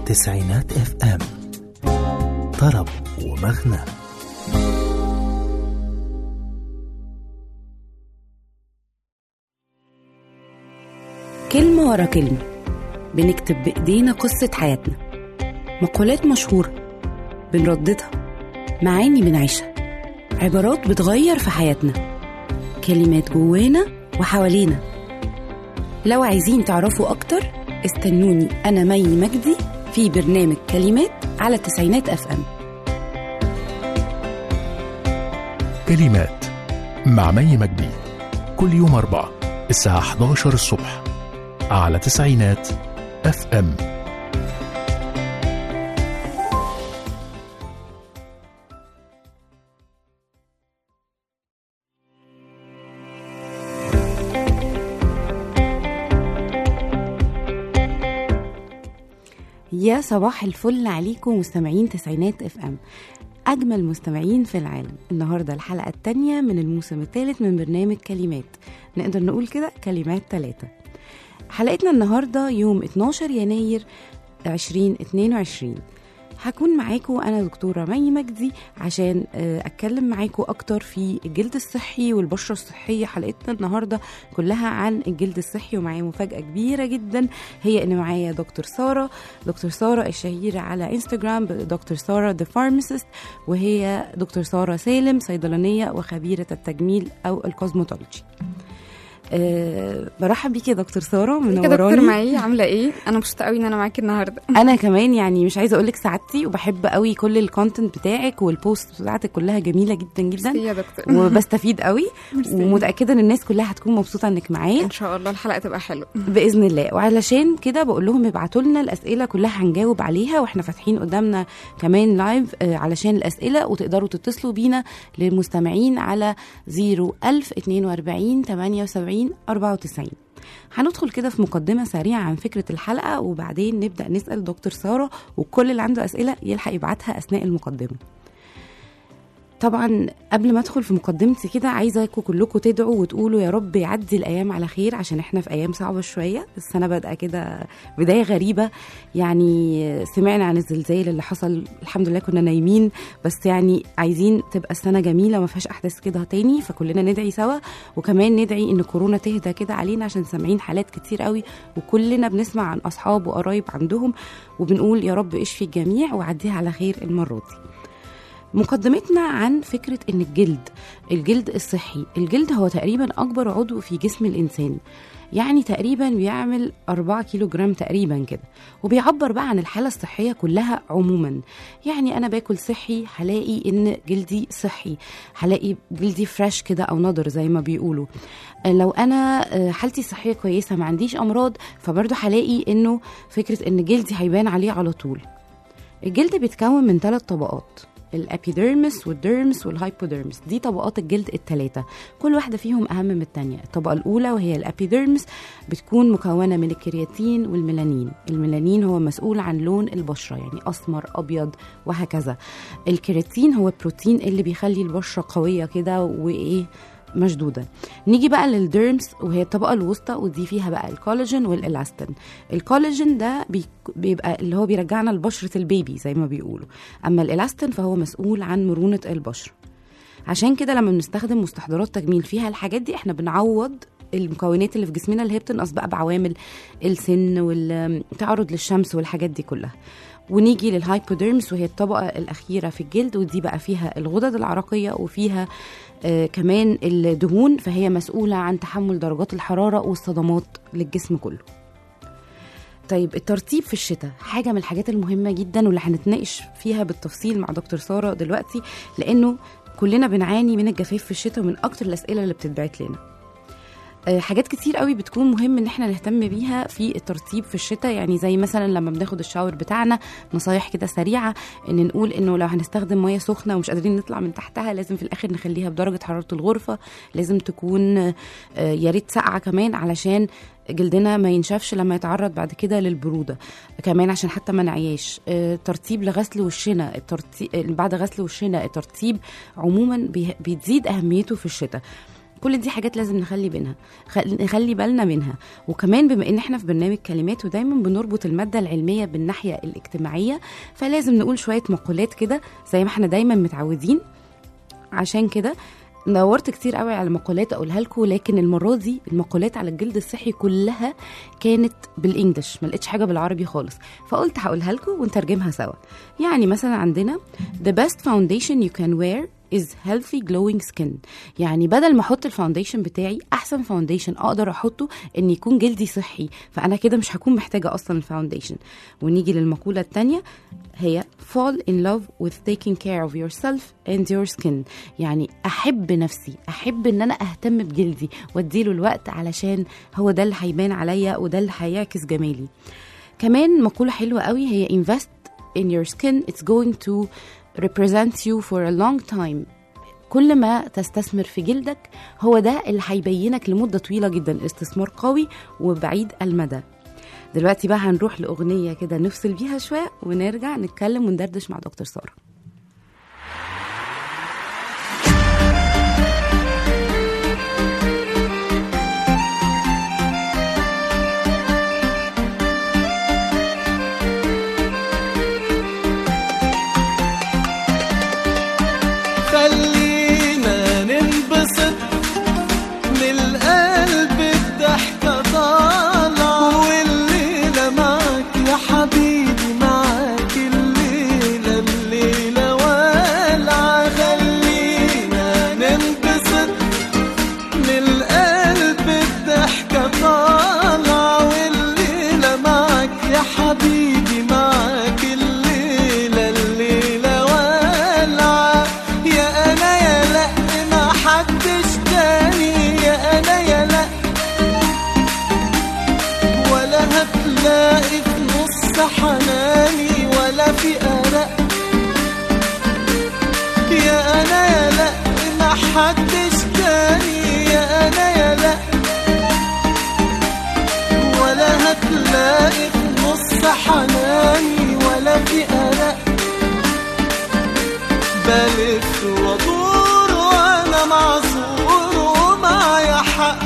تسعينات اف ام طرب ومغنى كلمة ورا كلمة بنكتب بإيدينا قصة حياتنا مقولات مشهورة بنرددها معاني بنعيشها عبارات بتغير في حياتنا كلمات جوانا وحوالينا لو عايزين تعرفوا أكتر استنوني أنا مي مجدي في برنامج كلمات على التسعينات أف أم كلمات مع مي مجدي كل يوم أربعة الساعة 11 الصبح على تسعينات اف ام يا صباح الفل عليكم مستمعين تسعينات اف ام اجمل مستمعين في العالم النهارده الحلقه الثانيه من الموسم الثالث من برنامج كلمات نقدر نقول كده كلمات ثلاثه حلقتنا النهارده يوم 12 يناير 2022 هكون معاكم انا دكتوره مي مجدي عشان آه، اتكلم معاكم اكتر في الجلد الصحي والبشره الصحيه حلقتنا النهارده كلها عن الجلد الصحي ومعايا مفاجاه كبيره جدا هي ان معايا دكتور ساره دكتور ساره الشهيره على انستغرام دكتور ساره ذا فارماسيست وهي دكتور ساره سالم صيدلانيه وخبيره التجميل او الكوزموتولوجي أه برحب بيكي يا دكتور ساره ازيك يا دكتور منوراني معي عامله ايه انا مبسوطه قوي ان انا معاكي النهارده انا كمان يعني مش عايزه اقول لك سعادتي وبحب قوي كل الكونتنت بتاعك والبوست بتاعتك كلها جميله جدا جدا ميرسي يا دكتور وبستفيد قوي ميرسي. ومتاكده ان الناس كلها هتكون مبسوطه انك معايا ان شاء الله الحلقه تبقى حلوه باذن الله وعلشان كده بقول لهم ابعتوا لنا الاسئله كلها هنجاوب عليها واحنا فاتحين قدامنا كمان لايف آه، علشان الاسئله وتقدروا تتصلوا بينا للمستمعين على 01042 78 94 هندخل كده في مقدمة سريعة عن فكرة الحلقة وبعدين نبدأ نسأل دكتور سارة وكل اللي عنده أسئلة يلحق يبعتها أثناء المقدمة طبعا قبل ما ادخل في مقدمتي كده عايزاكم كلكم تدعوا وتقولوا يا رب يعدي الايام على خير عشان احنا في ايام صعبه شويه السنه بادئه كده بدايه غريبه يعني سمعنا عن الزلزال اللي حصل الحمد لله كنا نايمين بس يعني عايزين تبقى السنه جميله وما فيهاش احداث كده تاني فكلنا ندعي سوا وكمان ندعي ان كورونا تهدى كده علينا عشان سامعين حالات كتير قوي وكلنا بنسمع عن اصحاب وقرايب عندهم وبنقول يا رب اشفي الجميع وعديها على خير المره دي مقدمتنا عن فكرة إن الجلد الجلد الصحي الجلد هو تقريبا أكبر عضو في جسم الإنسان يعني تقريبا بيعمل 4 كيلو جرام تقريبا كده وبيعبر بقى عن الحالة الصحية كلها عموما يعني أنا باكل صحي هلاقي إن جلدي صحي هلاقي جلدي فريش كده أو نضر زي ما بيقولوا لو أنا آه، حالتي الصحية كويسة ما عنديش أمراض فبرضه هلاقي إنه فكرة إن جلدي هيبان عليه على طول الجلد بيتكون من ثلاث طبقات الابيديرمس والديرمس والهايبوديرمس دي طبقات الجلد الثلاثه كل واحده فيهم اهم من الثانيه الطبقه الاولى وهي الابيديرمس بتكون مكونه من الكرياتين والميلانين الميلانين هو مسؤول عن لون البشره يعني اسمر ابيض وهكذا الكرياتين هو البروتين اللي بيخلي البشره قويه كده وايه مشدوده نيجي بقى للديرمز وهي الطبقه الوسطى ودي فيها بقى الكولاجين والالاستين الكولاجين ده بي- بيبقى اللي هو بيرجعنا لبشره البيبي زي ما بيقولوا اما الالاستين فهو مسؤول عن مرونه البشره عشان كده لما بنستخدم مستحضرات تجميل فيها الحاجات دي احنا بنعوض المكونات اللي في جسمنا اللي هي بتنقص بقى بعوامل السن والتعرض للشمس والحاجات دي كلها ونيجي للهايبوديرمس وهي الطبقة الأخيرة في الجلد ودي بقى فيها الغدد العرقية وفيها آه كمان الدهون فهي مسؤولة عن تحمل درجات الحرارة والصدمات للجسم كله طيب الترطيب في الشتاء حاجة من الحاجات المهمة جدا واللي هنتناقش فيها بالتفصيل مع دكتور سارة دلوقتي لأنه كلنا بنعاني من الجفاف في الشتاء ومن أكتر الأسئلة اللي بتتبعت لنا آه، حاجات كتير قوي بتكون مهم ان احنا نهتم بيها في الترطيب في الشتاء يعني زي مثلا لما بناخد الشاور بتاعنا نصايح كده سريعه ان نقول انه لو هنستخدم ميه سخنه ومش قادرين نطلع من تحتها لازم في الاخر نخليها بدرجه حراره الغرفه لازم تكون آه، يا ريت ساقعه كمان علشان جلدنا ما ينشفش لما يتعرض بعد كده للبروده كمان عشان حتى ما نعياش آه، ترطيب لغسل وشنا الترطيب بعد غسل وشنا الترطيب عموما بي- بتزيد اهميته في الشتاء كل دي حاجات لازم نخلي بينها خ- نخلي بالنا منها وكمان بما ان احنا في برنامج كلمات ودايما بنربط الماده العلميه بالناحيه الاجتماعيه فلازم نقول شويه مقولات كده زي ما احنا دايما متعودين عشان كده دورت كتير قوي على مقولات اقولها لكم لكن المره دي المقولات على الجلد الصحي كلها كانت بالانجلش ما لقيتش حاجه بالعربي خالص فقلت هقولها لكم ونترجمها سوا يعني مثلا عندنا the best foundation you can wear is healthy glowing skin يعني بدل ما احط الفاونديشن بتاعي احسن فاونديشن اقدر احطه ان يكون جلدي صحي فانا كده مش هكون محتاجه اصلا الفاونديشن ونيجي للمقوله الثانيه هي fall in love with taking care of yourself and your skin يعني احب نفسي احب ان انا اهتم بجلدي واديله الوقت علشان هو ده اللي هيبان عليا وده اللي هيعكس جمالي كمان مقولة حلوة قوي هي invest in your skin it's going to represent you for a long time كل ما تستثمر في جلدك هو ده اللي هيبينك لمدة طويلة جدا استثمار قوي وبعيد المدى دلوقتي بقى هنروح لأغنية كده نفصل بيها شوية ونرجع نتكلم وندردش مع دكتور سارة خلينا ننبسط من القلب الضحكة طالعة والليلة معاك يا حبيبي معاك الليلة الليلة والعة خلينا ننبسط من القلب الضحكة طالعة والليلة معاك يا حبيبي معاك الليلة الليلة والعة يا أنا يا لأ ما حدش تاني يا أنا يا لأ ولا هتلاقي في نص حناني ولا في قلق يا أنا يا لأ ما حدش تاني يا أنا يا لأ ولا هتلاقي في نص حناني ولا في قلق بلف وادور وانا معذور ومعايا حق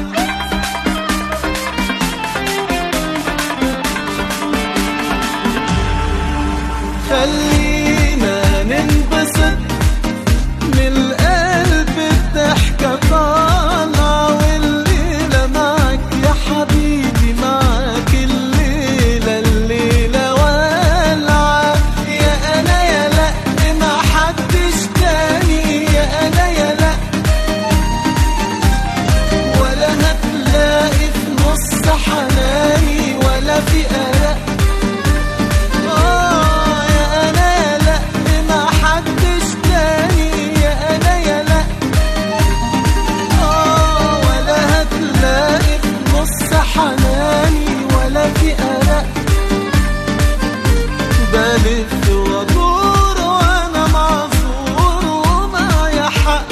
خلينا ننبسط من القلب الضحكة طالعة والليلة معاك يا حبيبي معاك الليلة الليلة والعة يا أنا يا لأ ما حدش تاني يا أنا يا لأ ولا هتلاقي في نص حناني ولا في قلق آه يا أنا يا لأ ما حدش تاني يا أنا يا لأ آه ولا هتلاقي في نص حناني ولا في قلق بلف وادور وأنا معذور ومعايا حق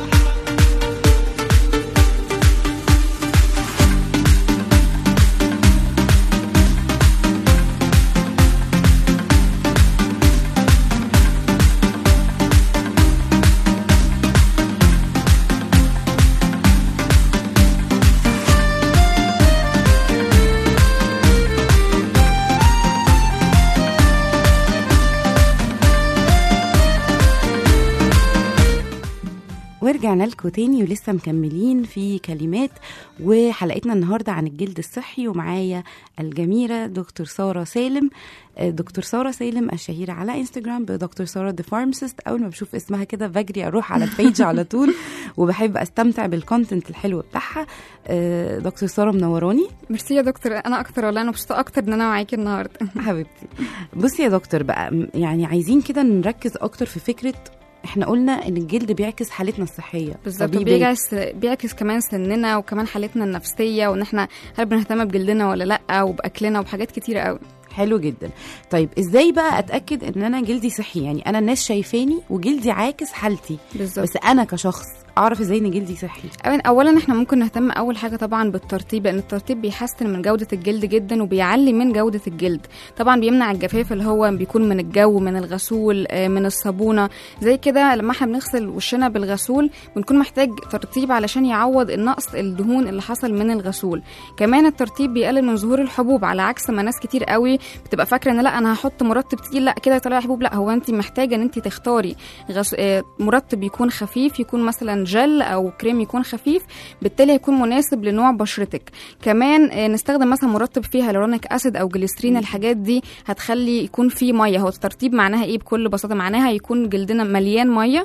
ورجعنا لكم تاني ولسه مكملين في كلمات وحلقتنا النهارده عن الجلد الصحي ومعايا الجميله دكتور ساره سالم آه، دكتور ساره سالم الشهيره على انستجرام بدكتور ساره ذا فارماسيست اول ما بشوف اسمها كده بجري اروح على البيج على طول وبحب استمتع بالكونتنت الحلو بتاعها آه، دكتور ساره منوراني ميرسي يا دكتور انا اكتر والله انا مبسوطه اكتر ان انا معاكي النهارده حبيبتي بصي يا دكتور بقى م- يعني عايزين كده نركز اكتر في فكره احنا قلنا ان الجلد بيعكس حالتنا الصحيه بالظبط طبيعي بيعكس بيعكس كمان سننا وكمان حالتنا النفسيه وان احنا هل بنهتم بجلدنا ولا لا وباكلنا وبحاجات كتيره قوي حلو جدا طيب ازاي بقى اتاكد ان انا جلدي صحي يعني انا الناس شايفاني وجلدي عاكس حالتي بالظبط بس انا كشخص اعرف ازاي ان جلدي صحي أولاً- اولا احنا ممكن نهتم اول حاجه طبعا بالترطيب لان الترطيب بيحسن من جوده الجلد جدا وبيعلي من جوده الجلد طبعا بيمنع الجفاف اللي هو بيكون من الجو من الغسول آه، من الصابونه زي كده لما احنا بنغسل وشنا بالغسول بنكون محتاج ترطيب علشان يعوض النقص الدهون اللي حصل من الغسول كمان الترطيب بيقلل من ظهور الحبوب على عكس ما ناس كتير قوي بتبقى فاكره ان لا انا هحط مرطب تقيل لا كده طلع حبوب لا هو انت محتاجه ان انت تختاري غس... آه، مرطب يكون خفيف يكون مثلا جل او كريم يكون خفيف بالتالي هيكون مناسب لنوع بشرتك كمان آه، نستخدم مثلا مرطب فيه هيالورونيك اسيد او جليسرين الحاجات دي هتخلي يكون فيه ميه هو الترطيب معناها ايه بكل بساطه معناها يكون جلدنا مليان ميه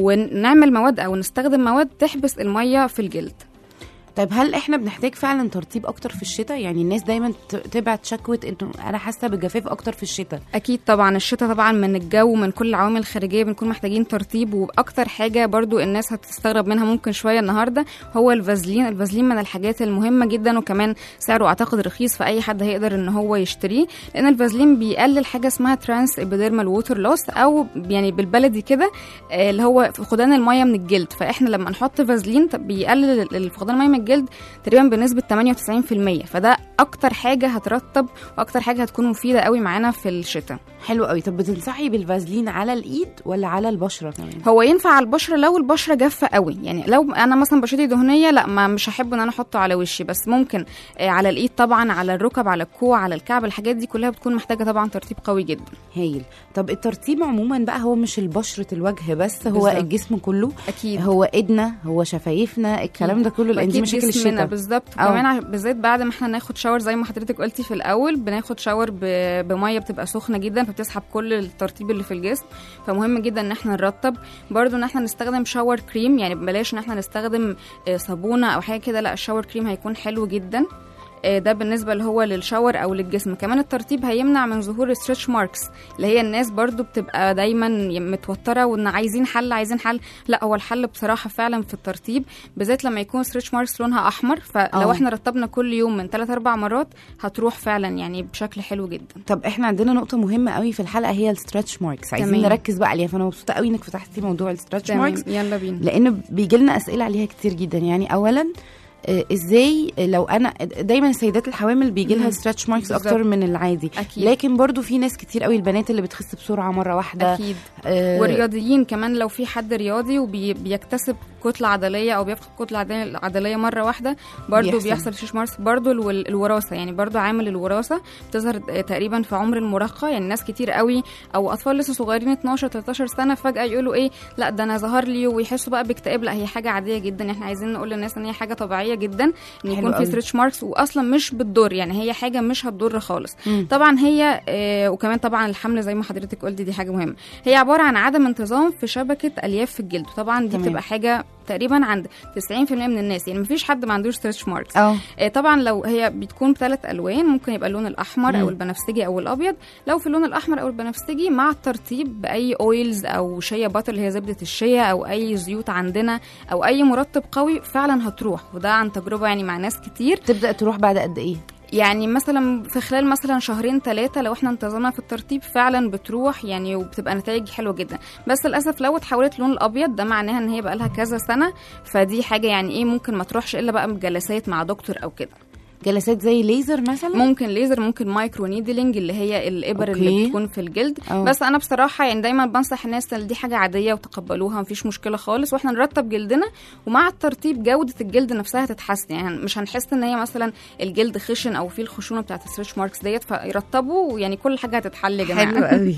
ونعمل مواد او نستخدم مواد تحبس الميه في الجلد طيب هل احنا بنحتاج فعلا ترطيب اكتر في الشتاء يعني الناس دايما ت- تبعت شكوى انه انا حاسه بالجفاف اكتر في الشتاء اكيد طبعا الشتاء طبعا من الجو من كل العوامل الخارجيه بنكون محتاجين ترطيب واكتر حاجه برضو الناس هتستغرب منها ممكن شويه النهارده هو الفازلين الفازلين من الحاجات المهمه جدا وكمان سعره اعتقد رخيص فاي حد هيقدر ان هو يشتريه لان الفازلين بيقلل حاجه اسمها ترانس ابيديرمال ووتر لوس او يعني بالبلدي كده آه، اللي هو فقدان الميه من الجلد فاحنا لما نحط فازلين طب بيقلل ال- فقدان الميه من الجلد تقريبا بنسبه 98% فده اكتر حاجه هترطب واكتر حاجه هتكون مفيده قوي معانا في الشتاء حلو قوي طب بتنصحي بالفازلين على الايد ولا على البشره كمان هو ينفع على البشره لو البشره جافه قوي يعني لو انا مثلا بشرتي دهنيه لا ما مش هحب ان انا احطه على وشي بس ممكن آه، على الايد طبعا على الركب على الكوع على الكعب الحاجات دي كلها بتكون محتاجه طبعا ترطيب قوي جدا هايل طب الترطيب عموما بقى هو مش البشره الوجه بس هو بالظبط. الجسم كله اكيد هو ايدنا هو شفايفنا الكلام ده كله لان دي أكيد مشاكل جسمنا الشتاء بالظبط أو. وكمان ع- بالذات بعد ما احنا ناخد شاور زي ما حضرتك قلتي في الاول بناخد شاور ب- بميه بتبقى سخنه جدا فبتسحب كل الترطيب اللي في الجسم فمهم جدا ان احنا نرطب برضو ان احنا نستخدم شاور كريم يعني بلاش ان احنا نستخدم آه، صابونه او حاجه كده لا الشاور كريم هيكون حلو جدا آه، ده بالنسبه اللي هو للشاور او للجسم كمان الترطيب هيمنع من ظهور الستريتش ماركس اللي هي الناس برضو بتبقى دايما متوتره وان عايزين حل عايزين حل لا هو الحل بصراحه فعلا في الترطيب بالذات لما يكون ستريتش ماركس لونها احمر فلو آه. احنا رطبنا كل يوم من 3 4 مرات هتروح فعلا يعني بشكل حلو جدا طب احنا عندنا نقطه مهمه قوي في الحلقه هي الستريتش ماركس عايزين تمام. نركز بقى عليها فانا مبسوطه قوي انك فتحتي موضوع الستريتش تمام ماركس يلا بينا لان بيجي لنا اسئله عليها كتير جدا يعني اولا آه، ازاي لو انا دايما السيدات الحوامل بيجي لها مم. ستريتش ماركس بالظبط. اكتر من العادي اكيد لكن برضو في ناس كتير قوي البنات اللي بتخس بسرعه مره واحده اكيد آه، والرياضيين كمان لو في حد رياضي وبيكتسب كتله عضليه او بيفقد كتله عضليه عضليه مره واحده برضو بيحصل. بيحصل شيش مارس برضو الول- الوراثه يعني برضو عامل الوراثه بتظهر تقريبا في عمر المراهقه يعني ناس كتير قوي او اطفال لسه صغيرين 12 13 سنه فجاه يقولوا ايه لا ده انا ظهر لي ويحسوا بقى باكتئاب لا هي حاجه عاديه جدا احنا عايزين نقول للناس ان هي حاجه طبيعيه جدا ان حلو يكون في قوي. ستريتش ماركس واصلا مش بتضر يعني هي حاجه مش هتضر خالص مم. طبعا هي آه، وكمان طبعا الحمل زي ما حضرتك قلتي دي حاجه مهمه هي عباره عن عدم انتظام في شبكه الياف في الجلد طبعا دي تمام. بتبقى حاجه تقريبا عند 90% من الناس يعني مفيش حد ما عندوش ستريتش ماركس اه آه، طبعا لو هي بتكون بثلاث الوان ممكن يبقى اللون الاحمر مم. او البنفسجي او الابيض لو في اللون الاحمر او البنفسجي مع الترطيب باي اويلز او شيا باتر اللي هي زبده الشيا او اي زيوت عندنا او اي مرطب قوي فعلا هتروح وده عن تجربه يعني مع ناس كتير تبدا تروح بعد قد ايه يعني مثلا في خلال مثلا شهرين ثلاثة لو احنا انتظمنا في الترطيب فعلا بتروح يعني وبتبقى نتائج حلوة جدا بس للأسف لو اتحولت لون الأبيض ده معناها ان هي بقى لها كذا سنة فدي حاجة يعني ايه ممكن ما تروحش إلا بقى بجلسات مع دكتور أو كده جلسات زي ليزر مثلا ممكن ليزر ممكن مايكرو نيدلينج اللي هي الإبر أوكي. اللي بتكون في الجلد أه. بس أنا بصراحة يعني دايما بنصح الناس ان دي حاجة عادية وتقبلوها مفيش مشكلة خالص واحنا نرطب جلدنا ومع الترطيب جودة الجلد نفسها تتحسن يعني مش هنحس ان هي مثلا الجلد خشن او فيه الخشونة بتاعت الستريتش ماركس ديت فيرطبوا ويعني كل حاجة هتتحل يا جماعة حلو قوي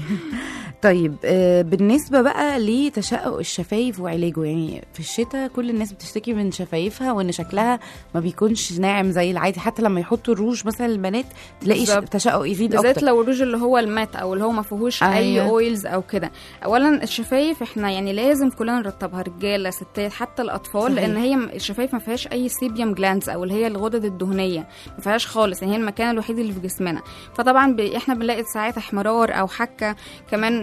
طيب آه، بالنسبه بقى لتشقق الشفايف وعلاجه يعني في الشتاء كل الناس بتشتكي من شفايفها وان شكلها ما بيكونش ناعم زي العادي حتى لما يحطوا الروج مثلا البنات تلاقي ش- بالظبط. تشقق يزيد بالذات اكتر لو الروج اللي هو المات او اللي هو ما فيهوش اي أيوة. اويلز او كده اولا الشفايف احنا يعني لازم كلنا نرطبها رجاله ستات حتى الاطفال صحيح. لان هي م- الشفايف ما فيهاش اي سيبيوم جلاندز او اللي هي الغدد الدهنيه ما فيهاش خالص يعني هي المكان الوحيد اللي في جسمنا فطبعا ب... احنا بنلاقي ساعات احمرار او حكه كمان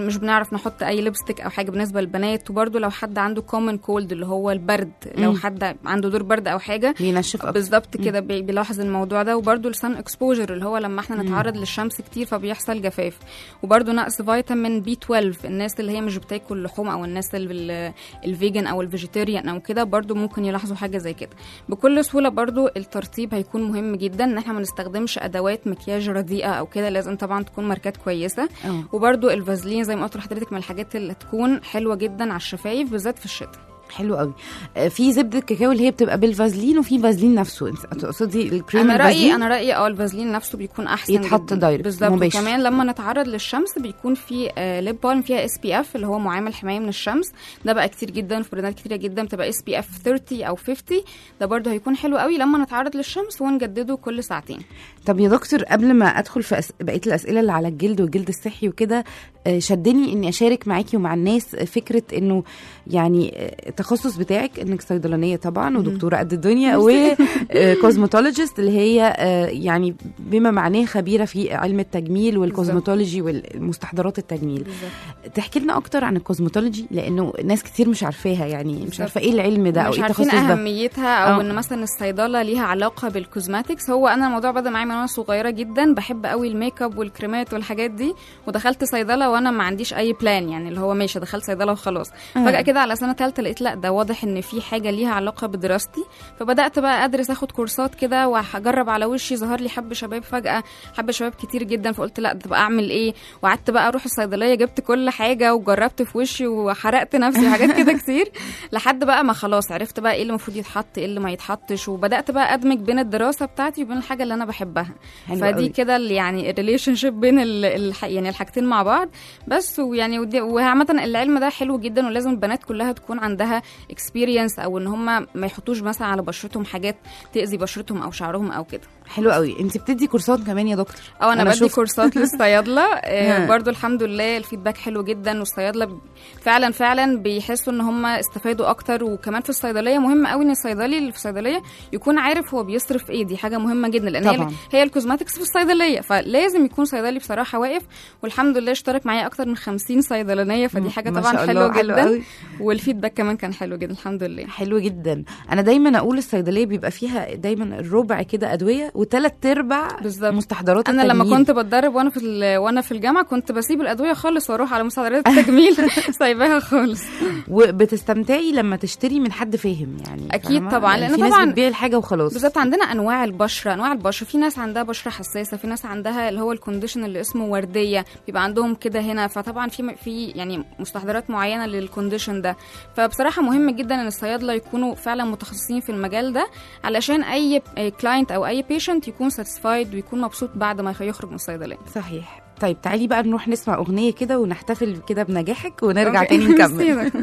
مش بنعرف نحط اي ليبستيك او حاجه بالنسبه للبنات وبرده لو حد عنده كومن كولد اللي هو البرد لو مم. حد عنده دور برد او حاجه بينشف اكتر بالظبط كده بي- بيلاحظ الموضوع ده وبرده السن اكسبوجر اللي هو لما احنا نتعرض للشمس كتير فبيحصل جفاف وبرده نقص فيتامين بي 12 الناس اللي هي مش بتاكل لحوم او الناس اللي الفيجن او الفيجيتيريان او كده برده ممكن يلاحظوا حاجه زي كده بكل سهوله برده الترطيب هيكون مهم جدا ان احنا ما نستخدمش ادوات مكياج رديئه او كده لازم طبعا تكون ماركات كويسه اه وبرده الفازلين زي ما قلت لحضرتك من الحاجات اللي تكون حلوه جدا على الشفايف بالذات في الشتاء حلو قوي آه، في زبده كاكاو اللي هي بتبقى بالفازلين وفي فازلين نفسه انت تقصدي الكريم انا رايي الفازلين؟ انا رايي اه الفازلين نفسه بيكون احسن يتحط جداً. دايركت، بالظبط مباشر. وكمان لما نتعرض للشمس بيكون في آه ليب بالم فيها اس بي اف اللي هو معامل حمايه من الشمس ده بقى كتير جدا في براندات كتيره جدا بتبقى اس بي اف 30 او 50 ده برده هيكون حلو قوي لما نتعرض للشمس ونجدده كل ساعتين طب يا دكتور قبل ما ادخل في أس... بقيه الاسئله اللي على الجلد والجلد الصحي وكده آه، شدني اني اشارك معاكي ومع الناس فكره انه يعني آه، التخصص بتاعك انك صيدلانيه طبعا ودكتوره قد الدنيا وكوزماتولوجيست اللي هي آه، يعني بما معناه خبيره في علم التجميل والكوزماتولوجي والمستحضرات التجميل تحكي لنا اكتر عن الكوزماتولوجي لانه ناس كتير مش عارفاها يعني مش بالظبط. عارفه ايه العلم ده او مش ايه عارفين التخصص ده اهميتها او آه. ان مثلا الصيدله ليها علاقه بالكوزماتكس هو انا الموضوع بدا معايا من وانا صغيره جدا بحب قوي الميك اب والكريمات والحاجات دي ودخلت صيدله وانا ما عنديش اي بلان يعني اللي هو ماشي دخلت صيدله وخلاص آه. فجاه كده على سنه ثالثه لقيت لا ده واضح ان في حاجه ليها علاقه بدراستي فبدات بقى ادرس اخد كورسات كده واجرب على وشي ظهر لي حب شباب فجاه حب شباب كتير جدا فقلت لا طب اعمل ايه وقعدت بقى اروح الصيدليه جبت كل حاجه وجربت في وشي وحرقت نفسي وحاجات كده كتير لحد بقى ما خلاص عرفت بقى ايه اللي المفروض يتحط ايه اللي ما يتحطش وبدات بقى ادمج بين الدراسه بتاعتي وبين الحاجه اللي انا بحبها حلو فدي قوي. كده ال- يعني الريليشن شيب بين ال الح يعني الحاجتين مع بعض بس ويعني ودي- وعامه العلم ده حلو جدا ولازم البنات كلها تكون عندها اكسبيرينس او ان هم ما يحطوش مثلا على بشرتهم حاجات تاذي بشرتهم او شعرهم او كده حلو قوي انت بتدي كورسات كمان يا دكتور او انا, أنا بدي شفت. كورسات للصيادله آه، ها. برضو الحمد لله الفيدباك حلو جدا والصيادله ب- فعلا فعلا بيحسوا ان هم استفادوا اكتر وكمان في الصيدليه مهم قوي ان الصيدلي اللي في الصيدليه يكون عارف هو بيصرف ايه دي حاجه مهمه جدا لان طبعاً. هي هي الكوزماتكس في الصيدليه فلازم يكون صيدلي بصراحه واقف والحمد لله اشترك معايا اكتر من 50 صيدلانيه فدي حاجه ما طبعا شاء حلوه الله، حلو جدا قوي. والفيدباك كمان كان حلو جدا الحمد لله حلو جدا انا دايما اقول الصيدليه بيبقى فيها دايما الربع كده ادويه وثلاث ارباع بالظبط. مستحضرات انا لما التجميل. كنت بتدرب وانا في ال- وانا في الجامعه كنت بسيب الادويه خالص واروح على مستحضرات التجميل سايباها خالص وبتستمتعي لما تشتري من حد فاهم يعني أكيد فاهمة؟ طبعاً، يعني لأن في ناس طبعاً بتبيع الحاجه وخلاص بالظبط عندنا انواع البشره انواع البشره في ناس عندها بشره حساسه في ناس عندها اللي هو الكونديشن اللي اسمه ورديه بيبقى عندهم كده هنا فطبعا في في يعني مستحضرات معينه للكونديشن ده فبصراحه مهم جدا ان الصيادله يكونوا فعلا متخصصين في المجال ده علشان اي كلاينت او اي بيشنت يكون ساتيسفايد ويكون مبسوط بعد ما يخرج من الصيدليه صحيح طيب تعالي بقى نروح نسمع اغنيه كده ونحتفل كده بنجاحك ونرجع أوكي. تاني نكمل ميرسي.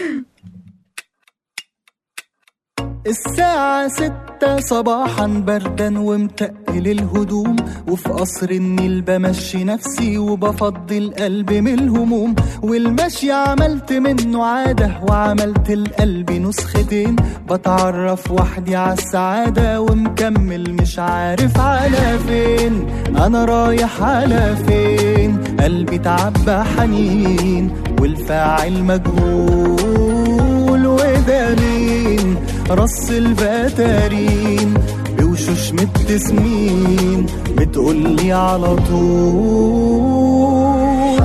الساعة ستة صباحا بردا ومتقل الهدوم وفي قصر النيل بمشي نفسي وبفضي القلب من الهموم والمشي عملت منه عادة وعملت القلب نسختين بتعرف وحدي على السعادة ومكمل مش عارف على فين أنا رايح على فين قلبي تعبى حنين والفاعل مجهول وده مين رص البتارين بوشوش مبتسمين بتقولي على طول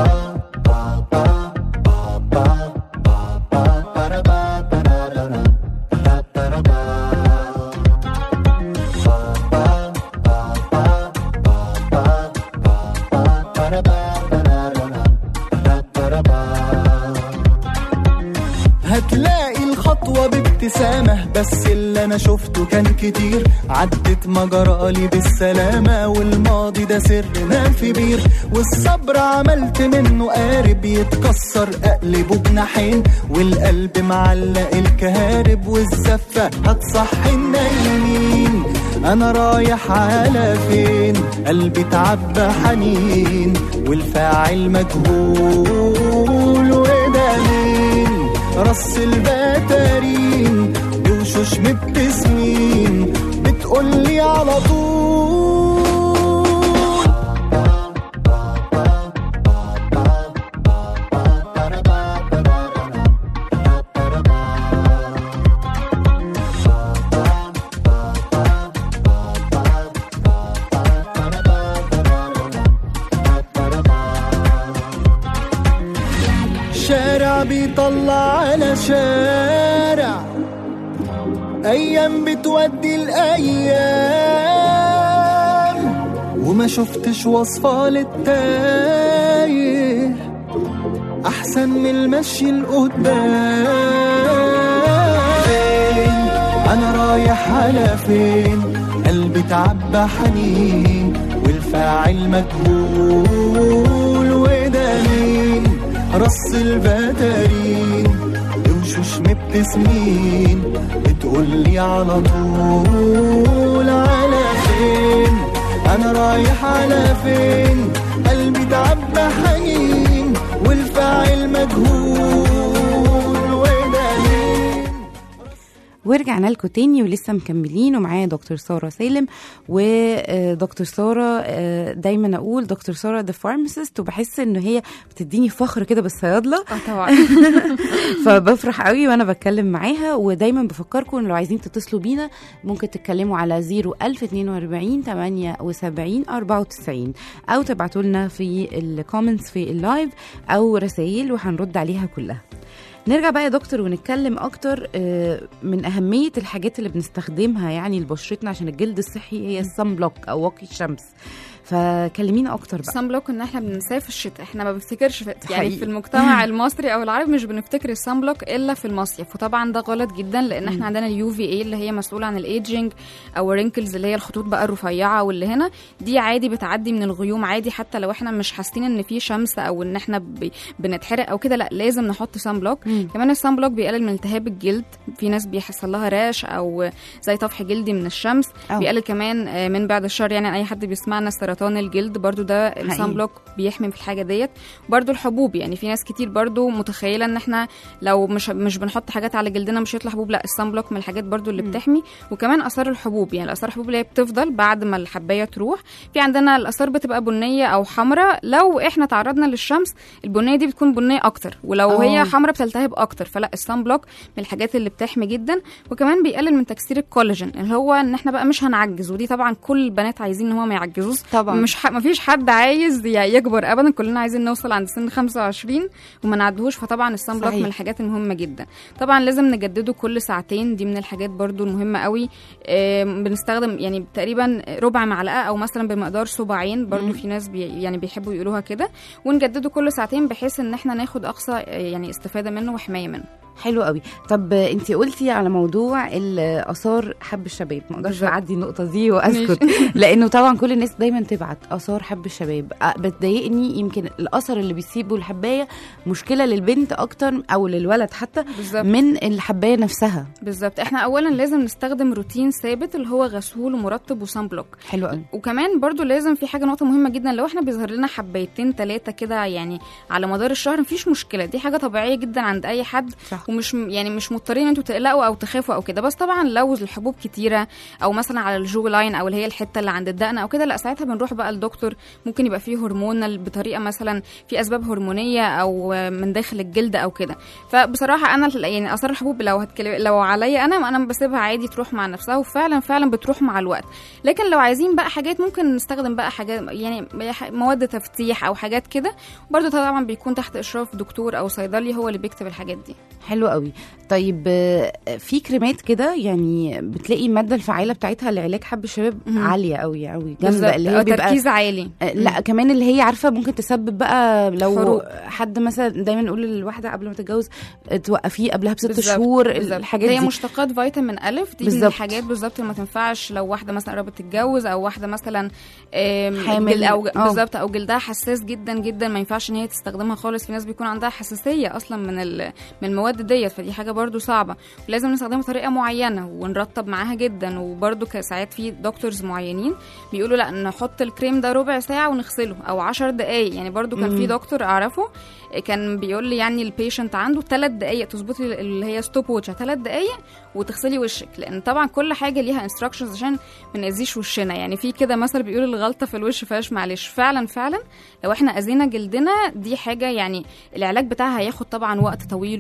هتلاقي الخطوة بابتسامة بس اللي أنا شفته كان كتير عدت مجرالي بالسلامة والماضي ده سر نام في بير والصبر عملت منه قارب يتكسر أقلبه بناحين والقلب معلق الكهارب والزفة هتصحي النايمين أنا رايح على فين قلبي تعبى حنين والفاعل مجهول وده مين رص البتارين بوشوش مبتسمين بتقولي على طول بيطلع على شارع ايام بتودي الايام وما شفتش وصفة للتايه احسن من المشي لقدام فين انا رايح على فين قلبي تعبى حنين والفاعل مجهول وده مين رص البدرين وشوش مبتسمين بتقولي على طول على فين انا رايح على فين قلبي تعبى حنين والفاعل مجهول وده مين ورجعنا لكم تاني ولسه مكملين ومعايا دكتور ساره سالم ودكتور ساره آه، دايما اقول دكتور ساره ذا فارماسيست وبحس ان هي بتديني فخر كده بالصيادله اه طبعا فبفرح قوي وانا بتكلم معاها ودايما بفكركم إن لو عايزين تتصلوا بينا ممكن تتكلموا على 01042 78 94 او تبعتوا لنا في الكومنتس في اللايف او رسائل وهنرد عليها كلها نرجع بقى يا دكتور ونتكلم اكتر آه، من اهميه الحاجات اللي بنستخدمها يعني لبشرتنا عشان الجلد الصحي هي الصن بلوك او واقي الشمس فكلمينا اكتر بقى الصن بلوك ان احنا بننساه في الشتاء احنا ما بنفتكرش في يعني حقيقي. في المجتمع المصري او العربي مش بنفتكر الصن بلوك الا في المصيف وطبعا ده غلط جدا لان احنا عندنا اليو في اي اللي هي مسؤوله عن الايجنج او رينكلز اللي هي الخطوط بقى الرفيعه واللي هنا دي عادي بتعدي من الغيوم عادي حتى لو احنا مش حاسين ان في شمس او ان احنا ب... بنتحرق او كده لا لازم نحط صن بلوك مم. كمان الصن بلوك بيقلل من التهاب الجلد في ناس بيحصل لها راش او زي طفح جلدي من الشمس أو. بيقلل كمان آه، من بعد الشر يعني اي حد بيسمعنا سرطان الجلد برضو ده حقيقي. الصن بلوك بيحمي في الحاجه ديت برضو الحبوب يعني في ناس كتير برضو متخيله ان احنا لو مش مش بنحط حاجات على جلدنا مش هيطلع حبوب لا الصن بلوك من الحاجات برضو اللي بتحمي وكمان اثار الحبوب يعني الاثار الحبوب اللي هي بتفضل بعد ما الحبايه تروح في عندنا الاثار بتبقى بنيه او حمراء لو احنا تعرضنا للشمس البنيه دي بتكون بنيه اكتر ولو آه. هي حمراء بتلتهب اكتر فلا الصن بلوك من الحاجات اللي بتحمي جدا وكمان بيقلل من تكسير الكولاجين اللي هو ان احنا بقى مش هنعجز ودي طبعا كل البنات عايزين ان هم ما يعجزوش طبعا. مش ح... مفيش حد عايز ي- يكبر ابدا كلنا عايزين نوصل عند سن 25 وما نعدهوش فطبعا الصن بلوك صحيح. من الحاجات المهمه جدا طبعا لازم نجدده كل ساعتين دي من الحاجات برضو المهمه قوي آم، بنستخدم يعني تقريبا ربع معلقه او مثلا بمقدار صباعين برضو في ناس بي يعني بيحبوا يقولوها كده ونجدده كل ساعتين بحيث ان احنا ناخد اقصى آه، يعني استفاده منه وحمايه منه حلو قوي طب انت قلتي على موضوع الاثار حب الشباب ما اقدرش بالظبط. اعدي النقطه دي واسكت لانه طبعا كل الناس دايما تبعت اثار حب الشباب أ- بتضايقني يمكن الاثر اللي بيسيبه الحبايه مشكله للبنت اكتر او للولد حتى بالظبط من الحبايه نفسها بالظبط احنا اولا لازم نستخدم روتين ثابت اللي هو غسول ومرطب وصن بلوك حلو قوي وكمان برضو لازم في حاجه نقطه مهمه جدا لو احنا بيظهر لنا حبايتين ثلاثه كده يعني على مدار الشهر مفيش مشكله دي حاجه طبيعيه جدا عند اي حد صح. ومش يعني مش مضطرين ان انتوا تقلقوا او تخافوا او كده بس طبعا لو الحبوب كتيره او مثلا على الجو لاين او اللي هي الحته اللي عند الدقن او كده لا ساعتها بنروح بقى لدكتور ممكن يبقى فيه هرمونال بطريقه مثلا في اسباب هرمونيه او من داخل الجلد او كده فبصراحه انا يعني اثار الحبوب لو هتكلم لو عليا انا انا بسيبها عادي تروح مع نفسها وفعلا فعلا بتروح مع الوقت لكن لو عايزين بقى حاجات ممكن نستخدم بقى حاجات يعني مواد تفتيح او حاجات كده برضو طبعا بيكون تحت اشراف دكتور او صيدلي هو اللي بيكتب الحاجات دي حلو قوي طيب آه، في كريمات كده يعني بتلاقي الماده الفعاله بتاعتها لعلاج حب الشباب مهم. عاليه قوي قوي بالظبط جامده اللي أو هي بيبقى تركيز عالي آه، لا كمان اللي هي عارفه ممكن تسبب بقى لو حروق. حد مثلا دايما نقول للواحده قبل ما تتجوز آه، توقفيه قبلها بست بالظبط، شهور بالظبط. الحاجات هي دي مشتقات فيتامين الف دي من بالظبط. الحاجات بالظبط اللي ما تنفعش لو واحده مثلا قربت تتجوز او واحده مثلا آم، حامل. جل- او آه. بالظبط او جلدها حساس جدا جدا ما ينفعش ان هي تستخدمها خالص في ناس بيكون عندها حساسيه اصلا من ال- من المواد ديت فدي حاجه برضو صعبه ولازم نستخدمها بطريقه معينه ونرطب معاها جدا وبرضو ك- ساعات في دكتورز معينين بيقولوا لا نحط الكريم ده ربع ساعه ونغسله او 10 دقائق يعني برضو كان في مم. دكتور اعرفه كان بيقول لي يعني البيشنت عنده ثلاث دقائق تظبطي اللي هي ستوب ووتش ثلاث دقائق وتغسلي وشك لان طبعا كل حاجه ليها انستراكشنز عشان ما ناذيش وشنا يعني في كده مثل بيقول الغلطه في الوش فيهاش معلش فعلا فعلا لو احنا اذينا جلدنا دي حاجه يعني العلاج بتاعها هياخد طبعا وقت طويل وفلوس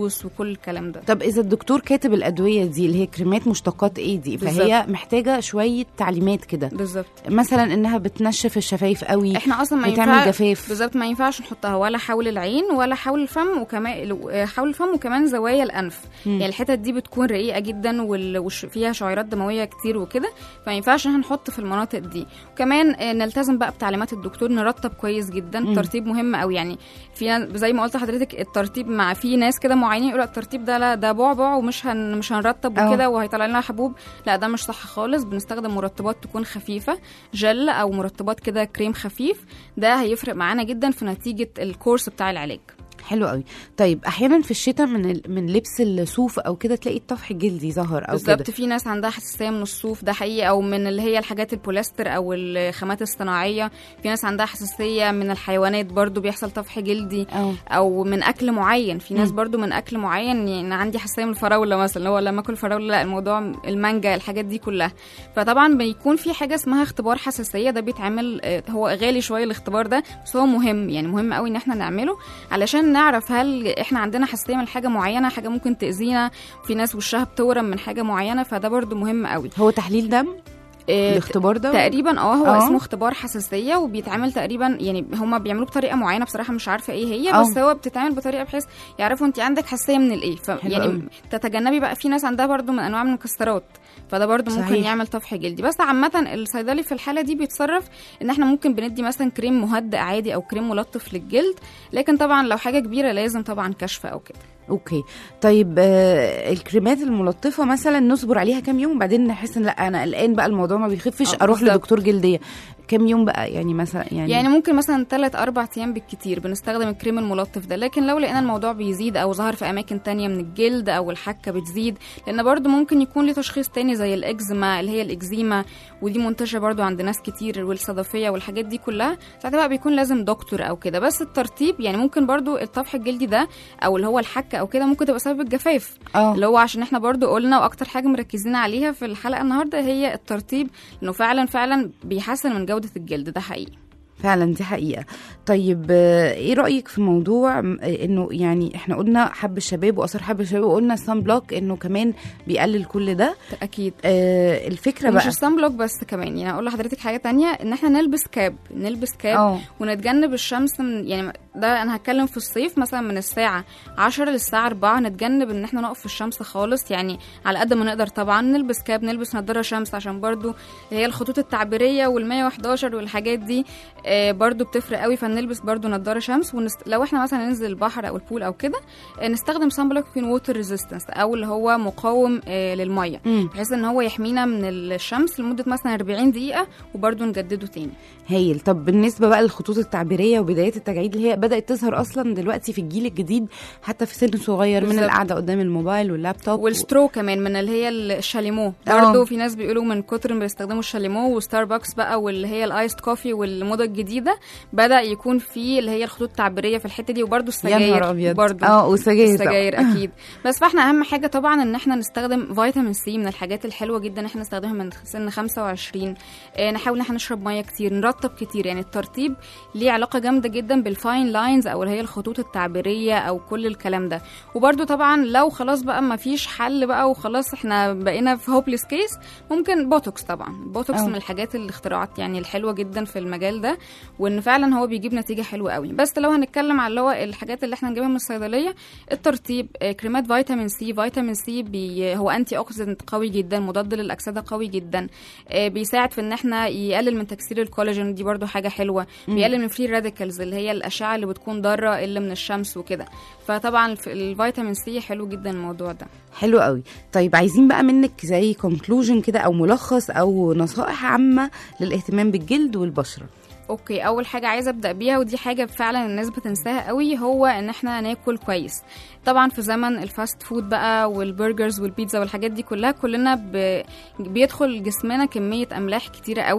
التسوس وكل الكلام ده طب اذا الدكتور كاتب الادويه دي اللي هي كريمات مشتقات ايه دي فهي محتاجه شويه تعليمات كده بالظبط مثلا انها بتنشف الشفايف قوي احنا اصلا ما بتعمل ينفع جفاف بالظبط ما ينفعش نحطها ولا حول العين ولا حول الفم وكمان حول الفم وكمان زوايا الانف مم. يعني الحتت دي بتكون رقيقه جدا وال- وش فيها شعيرات دمويه كتير وكده فما ينفعش ان احنا نحط في المناطق دي وكمان آه، نلتزم بقى بتعليمات الدكتور نرطب كويس جدا مم. ترطيب مهم قوي يعني في ناس- زي ما قلت لحضرتك الترطيب مع في ناس كده معينين يقولوا الترطيب ده لا ده بعبع ومش هن مش هنرطب أه. وكده وهيطلع لنا حبوب لا ده مش صح خالص بنستخدم مرطبات تكون خفيفه جل او مرطبات كده كريم خفيف ده هيفرق معانا جدا في نتيجه الكورس بتاع العلاج حلو قوي طيب احيانا في الشتاء من ال... من لبس الصوف او كده تلاقي الطفح الجلدي ظهر او كده بالظبط في ناس عندها حساسيه من الصوف ده حقيقي او من اللي هي الحاجات البوليستر او الخامات الصناعيه في ناس عندها حساسيه من الحيوانات برضو بيحصل طفح جلدي اه او من اكل معين في ناس مم. برضو من اكل معين يعني أنا عندي حساسيه من الفراوله مثلا هو لما اكل فراوله لا الموضوع المانجا الحاجات دي كلها فطبعا بيكون في حاجه اسمها اختبار حساسيه ده بيتعمل آه، هو غالي شويه الاختبار ده بس هو مهم يعني مهم قوي ان احنا نعمله علشان نعرف هل احنا عندنا حساسيه من حاجه معينه حاجه ممكن تاذينا في ناس وشها بتورم من حاجه معينه فده برضو مهم قوي هو تحليل دم آه، الاختبار ده تقريبا اه هو آه. اسمه اختبار حساسيه وبيتعمل تقريبا يعني هما بيعملوه بطريقه معينه بصراحه مش عارفه ايه هي آه. بس هو بتتعمل بطريقه بحيث يعرفوا انت عندك حساسيه من الايه ف حلو يعني قوي. تتجنبي بقى في ناس عندها برضو من انواع من المكسرات فده برضو ممكن صحيح. يعمل طفح جلدي بس عامه الصيدلي في الحاله دي بيتصرف ان احنا ممكن بندي مثلا كريم مهدئ عادي او كريم ملطف للجلد لكن طبعا لو حاجه كبيره لازم طبعا كشف او كده اوكي طيب آه الكريمات الملطفه مثلا نصبر عليها كام يوم وبعدين نحس ان لا انا قلقان بقى الموضوع ما بيخفش آه، اروح بالظبط. لدكتور جلديه كام يوم بقى يعني مثلا يعني, يعني ممكن مثلا 3 4 ايام بالكتير بنستخدم الكريم الملطف ده لكن لو لقينا الموضوع بيزيد او ظهر في اماكن تانية من الجلد او الحكه بتزيد لان برضو ممكن يكون ليه تشخيص تاني زي الاكزيما اللي هي الاكزيما ودي منتشره برضو عند ناس كتير والصدفيه والحاجات دي كلها ساعتها بقى بيكون لازم دكتور او كده بس الترطيب يعني ممكن برضو الطفح الجلدي ده او اللي هو الحكه او كده ممكن تبقى سبب الجفاف اه اللي هو عشان احنا برضو قلنا واكتر حاجه مركزين عليها في الحلقه النهارده هي الترطيب انه فعلا فعلا بيحسن من جوده الجلد ده حقيقي فعلا دي حقيقه طيب آه، ايه رايك في موضوع م- آه، انه يعني احنا قلنا حب الشباب واثار حب الشباب وقلنا السان بلوك انه كمان بيقلل كل ده اكيد آه الفكره مش بقى السان بلوك بس كمان يعني اقول لحضرتك حاجه تانية ان احنا نلبس كاب نلبس كاب اه ونتجنب الشمس من يعني ده انا هتكلم في الصيف مثلا من الساعه 10 للساعه 4 نتجنب ان احنا نقف في الشمس خالص يعني على قد ما نقدر طبعا نلبس كاب نلبس نضاره شمس عشان برضو اللي هي الخطوط التعبيريه وال111 والحاجات دي آه، برضو بتفرق قوي فنلبس برضو نضاره شمس ونست... لو احنا مثلا ننزل البحر او البول او كده آه، نستخدم سان بلوك يكون ووتر ريزيستنس او اللي هو مقاوم آه، للميه مم. بحيث ان هو يحمينا من الشمس لمده مثلا 40 دقيقه وبرضو نجدده تاني هايل طب بالنسبه بقى للخطوط التعبيريه وبدايات التجاعيد اللي هي بدات تظهر اصلا دلوقتي في الجيل الجديد حتى في سن صغير من بالظبط. القعده قدام الموبايل واللابتوب والسترو كمان من اللي هي الشاليمو آه. برضه في ناس بيقولوا من كتر ما بيستخدموا الشاليمو وستاربكس بقى واللي هي الايست كوفي والموضه الجديده بدا يكون في اللي هي الخطوط التعبيريه في الحته دي وبرده يا نهار السجاير ابيض برضه اه والسجاير طبعاً. السجاير اكيد بس فاحنا اهم حاجه طبعا ان احنا نستخدم فيتامين سي من الحاجات الحلوه جدا احنا نستخدمها من سن 25 آه نحاول ان احنا نشرب ميه كتير نرطب كتير يعني الترطيب ليه علاقه جامده جدا بالفاين لاينز او اللي هي الخطوط التعبيريه او كل الكلام ده وبرده طبعا لو خلاص بقى ما فيش حل بقى وخلاص احنا بقينا في هوبليس كيس ممكن بوتوكس طبعا بوتوكس أه. من الحاجات الاختراعات يعني الحلوه جدا في المجال ده وان فعلا هو بيجيب نتيجه حلوه قوي بس لو هنتكلم على اللي هو الحاجات اللي احنا نجيبها من الصيدليه الترطيب آه، كريمات فيتامين سي فيتامين سي بي هو انتي اوكسيدنت قوي جدا مضاد للاكسده قوي جدا آه، بيساعد في ان احنا يقلل من تكسير الكولاجين دي برضو حاجه حلوه مم. بيقلل من فري راديكالز اللي هي الاشعه اللي بتكون ضاره اللي من الشمس وكده فطبعا الف- الفيتامين سي حلو جدا الموضوع ده حلو قوي طيب عايزين بقى منك زي كونكلوجن كده او ملخص او نصائح عامه للاهتمام بالجلد والبشره اوكي اول حاجه عايزه ابدا بيها ودي حاجه فعلا الناس بتنساها قوي هو ان احنا ناكل كويس طبعا في زمن الفاست فود بقى والبرجرز والبيتزا والحاجات دي كلها كلنا ب... بيدخل جسمنا كميه املاح كتيره قوي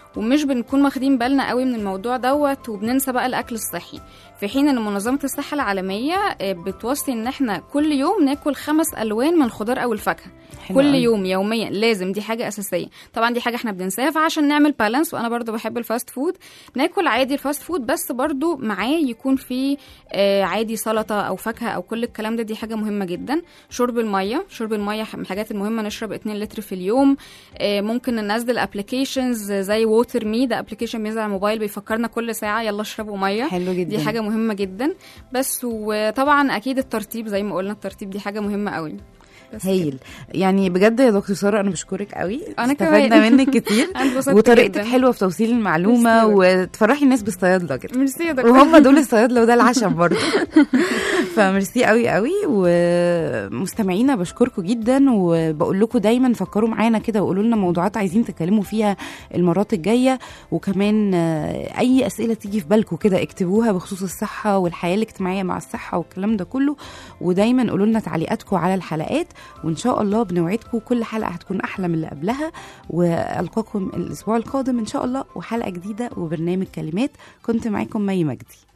ومش بنكون واخدين بالنا قوي من الموضوع دوت وبننسى بقى الاكل الصحي في حين ان منظمه الصحه العالميه آه، بتوصي ان احنا كل يوم ناكل خمس الوان من الخضار او الفاكهه حلو كل أوي. يوم يوميا لازم دي حاجه اساسيه طبعا دي حاجه احنا بننساها فعشان نعمل بالانس وانا برضو بحب الفاست فود ناكل عادي الفاست فود بس برضو معاه يكون فيه آه، عادي سلطه او فاكهه او كل الكلام ده دي حاجه مهمه جدا شرب الميه شرب الميه من الحاجات المهمه نشرب 2 لتر في اليوم آه، ممكن ننزل ابلكيشنز زي ووتر مي ده ابلكيشن بينزل على الموبايل بيفكرنا كل ساعه يلا اشربوا ميه حلو جدا دي حاجه مهمه جدا بس وطبعا اكيد الترتيب زي ما قلنا الترتيب دي حاجه مهمه قوي بس كده. هايل يعني بجد يا دكتور ساره انا بشكرك قوي أنا استفدنا كمان. منك كتير أنا اتبسطت وطريقتك جداً. حلوه في توصيل المعلومه ميرسي يا وتفرحي الناس بالصيادله كده ميرسي يا دكتور وهم دول الصيادله وده العشم برضه فميرسي قوي قوي ومستمعينا بشكركم جدا وبقول لكم دايما فكروا معانا كده وقولوا لنا موضوعات عايزين تتكلموا فيها المرات الجايه وكمان آه، اي اسئله تيجي في بالكم كده اكتبوها بخصوص الصحه والحياه الاجتماعيه مع الصحه والكلام ده كله ودايما قولوا لنا تعليقاتكم على الحلقات وان شاء الله بنوعدكم كل حلقه هتكون احلى من اللي قبلها والقاكم الاسبوع القادم ان شاء الله وحلقه جديده وبرنامج كلمات كنت معاكم مي مجدي